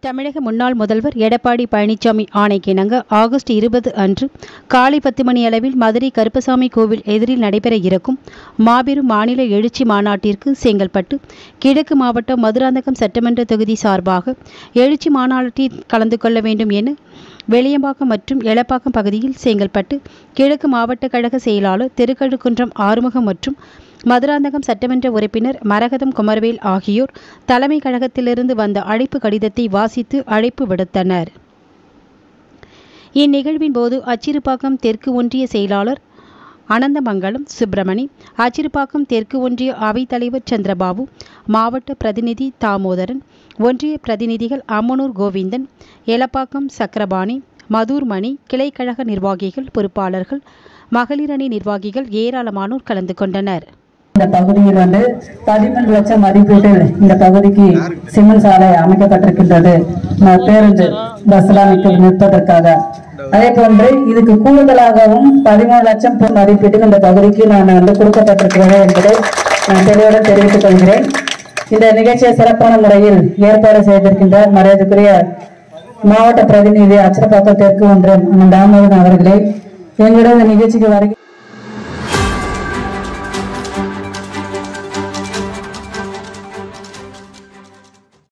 தமிழக முன்னாள் முதல்வர் எடப்பாடி பழனிசாமி ஆணைக்கிணங்க ஆகஸ்ட் இருபது அன்று காலை பத்து மணி அளவில் மதுரை கருப்பசாமி கோவில் எதிரில் நடைபெற இருக்கும் மாபெரும் மாநில எழுச்சி மாநாட்டிற்கு செங்கல்பட்டு கிழக்கு மாவட்ட மதுராந்தகம் சட்டமன்ற தொகுதி சார்பாக எழுச்சி மாநாட்டில் கலந்து கொள்ள வேண்டும் என வெளியம்பாக்கம் மற்றும் எளப்பாக்கம் பகுதியில் செங்கல்பட்டு கிழக்கு மாவட்ட கழக செயலாளர் திருக்கழுக்குன்றம் ஆறுமுகம் மற்றும் மதுராந்தகம் சட்டமன்ற உறுப்பினர் மரகதம் குமரவேல் ஆகியோர் தலைமை கழகத்திலிருந்து வந்த அழைப்பு கடிதத்தை வாசித்து அழைப்பு விடுத்தனர் இந்நிகழ்வின் போது அச்சிறுபாக்கம் தெற்கு ஒன்றிய செயலாளர் அனந்தமங்கலம் சுப்பிரமணி அச்சிறுபாக்கம் தெற்கு ஒன்றிய அவைத்தலைவர் சந்திரபாபு மாவட்ட பிரதிநிதி தாமோதரன் ஒன்றிய பிரதிநிதிகள் அம்மனூர் கோவிந்தன் எலப்பாக்கம் சக்கரபாணி மதூர் மணி கிளைக்கழக நிர்வாகிகள் பொறுப்பாளர்கள் மகளிர் அணி நிர்வாகிகள் ஏராளமானோர் கலந்து கொண்டனர் இந்த பகுதியில் வந்து பதிமூன்று லட்சம் மதிப்பீட்டில் இந்த பகுதிக்கு சிமெண்ட் சாலை அமைக்கப்பட்டிருக்கின்றது ம- பேருந்து பஸ் எல்லாம் நிற்க- நிற்பதற்காக அதே போன்று இதுக்கு கூடுதலாகவும் பதிமூணு லட்சம் பொ- மதிப்பீட்டில் இந்த பகுதிக்கு நான் வந்து கொடுக்கப்பட்டிருக்கிறது என்பதை நான் தெளிவுடன் தெரிவித்துக் கொள்கிறேன் இந்த நிகழ்ச்சியை சிறப்பான முறையில் ஏற்பாடு செய்திருக்கின்ற மரியாதைக்குரிய மாவட்ட பிரதிநிதி அச்சரப்பாக்கம் தெற்கு ஒன்றியம் அண்ணன் தாமோதரன் அவர்களே எங்களுடைய இந்த நிகழ்ச்சிக்கு வருகை